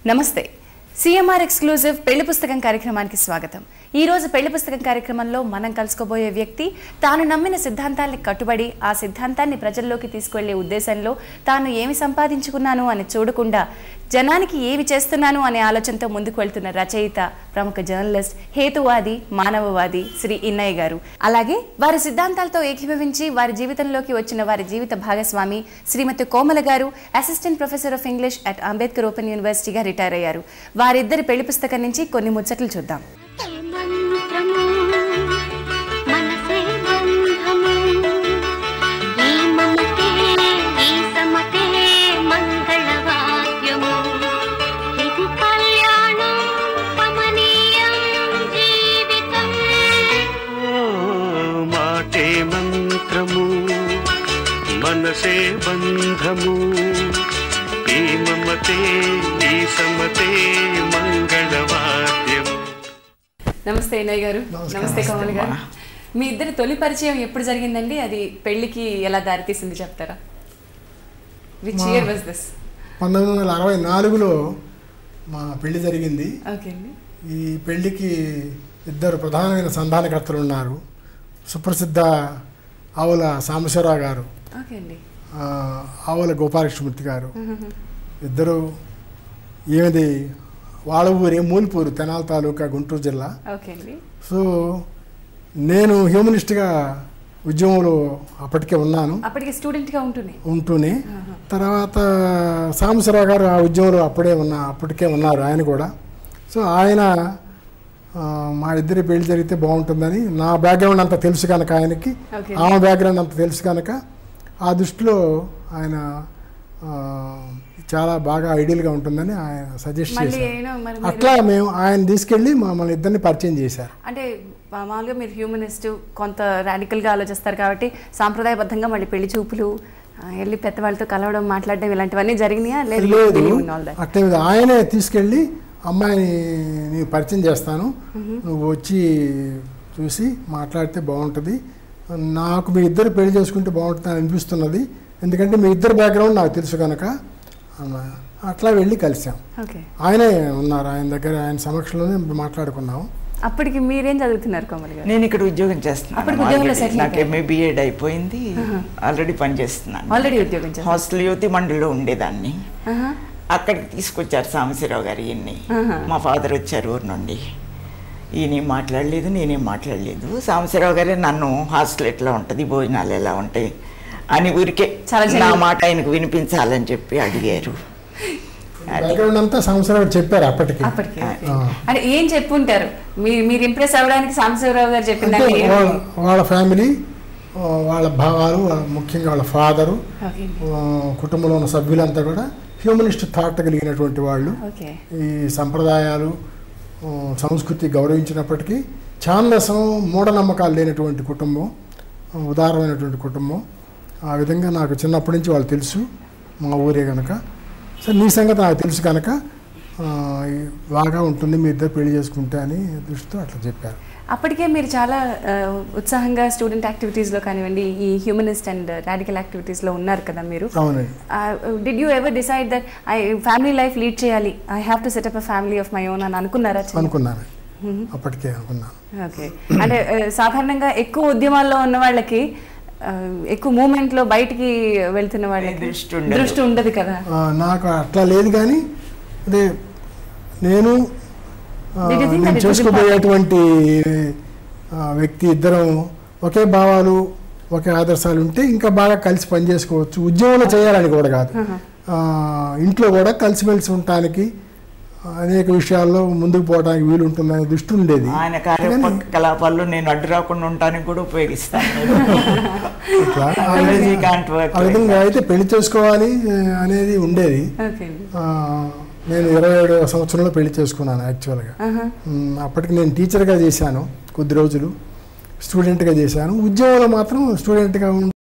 నమస్తే CMR exclusive పెళ్లి పుస్తకం కార్యక్రమానికి స్వాగతం ఈ రోజు పెళ్లి పుస్తకం కార్యక్రమంలో మనం కలుసుకోబోయే వ్యక్తి తాను నమ్మిన సిద్ధాంతాల్ని కట్టుబడి ఆ సిద్ధాంతాన్ని ప్రజల్లోకి తీసుకువెళ్లే ఉద్దేశంలో తాను ఏమి సంపాదించుకున్నాను అని చూడకుండా జనానికి ఏమి చేస్తున్నాను అనే ఆలోచనతో ముందుకు వెళ్తున్న రచయిత ప్రముఖ జర్నలిస్ట్ హేతువాది మానవవాది శ్రీ ఇన్నయ్య గారు అలాగే వారి సిద్ధాంతాలతో ఏకీభవించి వారి జీవితంలోకి వచ్చిన వారి జీవిత భాగస్వామి శ్రీమతి కోమల గారు assistant professor of English at Ambedkar open యూనివర్సిటీగా రిటైర్ అయ్యారు వారిద్దరి పెళ్లి పుస్తకం నుంచి కొన్ని ముచ్చట్లు చూద్దాం మంత్రము మనసే బంధము ఈ మమతే ఈ సమతే మంగళవాద్యము ఇది కళ్యాణం కమనీయం జీవితం ఓ మాటే మంత్రము మనసే బంధము ఈ మమతే ఈ సమతే మంగళవాద్యము నమస్తే ఇన్నయ్య గారు నమస్తే కోమల గారు మీ ఇద్దరి తొలి పరిచయం ఎప్పుడు జరిగిందండి అది పెళ్లికి ఎలా దారితీసింది చెప్తారా విచ్ ఇయర్ వాజ్ దిస్ పంతొమ్మిది వందల అరవై నాలుగులో మా పెళ్లి జరిగింది ఓకే అండి ఈ పెళ్లికి ఇద్దరు ప్రధానమైన సంధానకర్తలు ఉన్నారు సుప్రసిద్ధ ఆవుల సాంబశివరావు గారు ఓకే అండి ఆ, ఆవుల గోపాలకృష్ణమూర్తి గారు ఇద్దరు ఏమిది వాళ్ళ ఊరే మూలిపూరు తెనాల తాలూకా గుంటూరు జిల్లా ఓకే అండి సో నేను హ్యూమనిస్ట్గా ఉద్యమంలో అప్పటికే ఉన్నాను అప్పటికి స్టూడెంట్ గా ఉంటూనే ఉంటూనే తర్వాత సాంబశివరావు గారు ఆ ఉద్యమంలో అప్పుడే ఉన్న అప్పటికే ఉన్నారు ఆయన కూడా సో ఆయన ఆ, మా ఇద్దరి పెళ్లి జరిగితే బాగుంటుందని నా బ్యాక్గ్రౌండ్ అంతా తెలుసు కనుక ఆయనకి Okay. ఆమె బ్యాక్గ్రౌండ్ అంతా తెలుసు కనుక ఆ దృష్టిలో ఆయన ఆ, చాలా బాగా ఐడియల్గా ఉంటుందని ఆయన సజెస్ట్ మళ్ళీ చేశారు ఏనో మరి మీరు- అట్లా మేము ఆయన తీసుకెళ్ళి మమ్మల్ని ఇద్దరిని పరిచయం చేశారు అంటే మామూలుగా మీరు హ్యూమనిస్ట్ కొంత రాడికల్ గా ఆలోచిస్తారు కాబట్టి సాంప్రదాయబద్ధంగా మళ్ళీ పెళ్లి చూపులు ఆ, వెళ్ళి పెద్దవాళ్ళతో కలవడం మాట్లాడడం ఇలాంటివన్నీ జరిగినాయా లేదు లేదు all that? అట్లే మీద ఆయనే తీసుకెళ్ళి అమ్మాయిని నీకు పరిచయం చేస్తాను నువ్వు వచ్చి చూసి మాట్లాడితే బాగుంటుంది నాకు మీ ఇద్దరు పెళ్లి చేసుకుంటే బాగుంటుంది అని అనిపిస్తున్నది ఎందుకంటే మీ ఇద్దరు బ్యాక్గ్రౌండ్ నాకు తెలుసు కనుక అన్న- అట్లా వెళ్ళి కలిసాం ఓకే ఆయనే ఉన్నారు ఆయన దగ్గర ఆయన సమక్షంలోనే మాట్లాడుకున్నాం అప్పటికి మీరేం చదువుతున్నారు కోమల్ గారు నేను ఇక్కడ ఉద్యోగం చేస్తున్నాను అప్పుడు ఉద్యోగంలో already. settle నాకు అయిపోయారు. ఎంఏ బిఎడ్ అయిపోయింది ఆల్రెడీ పనిచేస్తున్నాను ఆల్రెడీ ఉద్యోగం చేస్తారు హాస్టల్ యువతి మండలిలో ఉండేదాన్ని ఆహా. అక్కడికి తీసుకొచ్చారు సాంబశివరావు గారు ఈయన్ని ఆహా. మా ఫాదర్ వచ్చారు ఊరు నుండి ఈయనేం మాట్లాడలేదు నేనేం మాట్లాడలేదు సాంబశివరావు గారే నన్ను హాస్టల్ ఎట్లా ఉంటుంది భోజనాలు ఎలా ఉంటాయి అని ఊరికే చాలా నా genuine. మాట ఆయనకు వినిపించాలని చెప్పి అడిగారు అది. బ్యాక్గ్రౌండ్ అంతా సంవత్సరాలు చెప్పారు అప్పటికి అప్పటికి ఓకే. ఆ. అంటే ఏం చెప్పుంటారు మీరు మీరు ఇంప్రెస్ అవ్వడానికి సాంబశివరావు గారు చెప్పిన అంటే దాన్ని ఏం- వాళ్ళ వాళ్ళ ఫ్యామిలీ ఆ, వాళ్ళ భావాలు వాళ్ళ- ముఖ్యంగా వాళ్ళ ఫాదరు ఓకే ఆ, కుటుంబంలో ఉన్న సభ్యులంతా కూడా హ్యూమనిస్ట్ థాట్ కలిగినటువంటి వాళ్ళు ఓకే ఈ సంప్రదాయాలు ఆ, సంస్కృతి గౌరవించినప్పటికీ ఛాందసం మూఢనమ్మకాలు లేనటువంటి కుటుంబం ఆ, ఉదారమైనటువంటి కుటుంబం ఆ విధంగా నాకు చిన్నప్పటి నుంచి వాళ్ళు తెలుసు మా ఊరే కనుక సో నీ సంగతి నాకు తెలుసు కనుక ఆ, ఈ బాగా ఉంటుంది మీ ఇద్దరు పెళ్లి చేసుకుంటే అని దృష్టితో అట్లా చెప్పారు అప్పటికే మీరు చాలా ఆ, ఉత్సాహంగా స్టూడెంట్ యాక్టివిటీస్లో కానివ్వండి ఈ హ్యూమనిస్ట్ అండ్ రాడికల్ యాక్టివిటీస్లో ఉన్నారు కదా మీరు అవునండి did you ever decide that I family life lead చేయాలి I have to set up a family of my own అని అనుకున్నారా అనుకున్నాను అప్పటికే అనుకున్నాను ఓకే అంటే ఆ, సాధారణంగా ఎక్కువ ఉద్యమాల్లో ఉన్న వాళ్ళకి ఆ, ఎక్కువ మూమెంట్ లో బయటికి వెళ్తున్న వాళ్ళకి దృష్టి ఉండదు. దృష్టి ఉండదు కదా ఆ, నాకు అట్లా లేదు కానీ అదే నేను ఆ, Did you think that నేను it was చేసుకోబోయేటువంటి ఆ, వ్యక్తి ఇద్దరం ఒకే భావాలు ఒకే ఆదర్శాలు ఉంటే ఇంకా బాగా కలిసి పనిచేసుకోవచ్చు ఉద్యమంలో చేయాలని కూడా కాదు ఆ, ఇంట్లో కూడా కలిసిమెలిసి ఉండటానికి అనేక విషయాల్లో ముందుకు పోవడానికి వీలు ఉంటుందనే దృష్టి ఉండేది ఆయన కార్యకలాపాల్లో నేను అడ్డు రాకుండా ఉండటానికి కూడా ఉపయోగిస్తాను ఇట్లా ఆ Otherwise he విధంగా- can't work ఆ విధంగా like అయితే పెళ్లి చేసుకోవాలి ఆ, అనేది ఉండేది ఓకే అండి ఆ, నేను ఇరవై ఏడు సంవత్సరంలో పెళ్లి చేసుకున్నాను యాక్చువల్గా ఆహా. మ్, అప్పటికి నేను టీచర్గా చేశాను కొద్ది రోజులు స్టూడెంట్గా చేశాను ఉద్యోగంలో మాత్రం స్టూడెంట్గా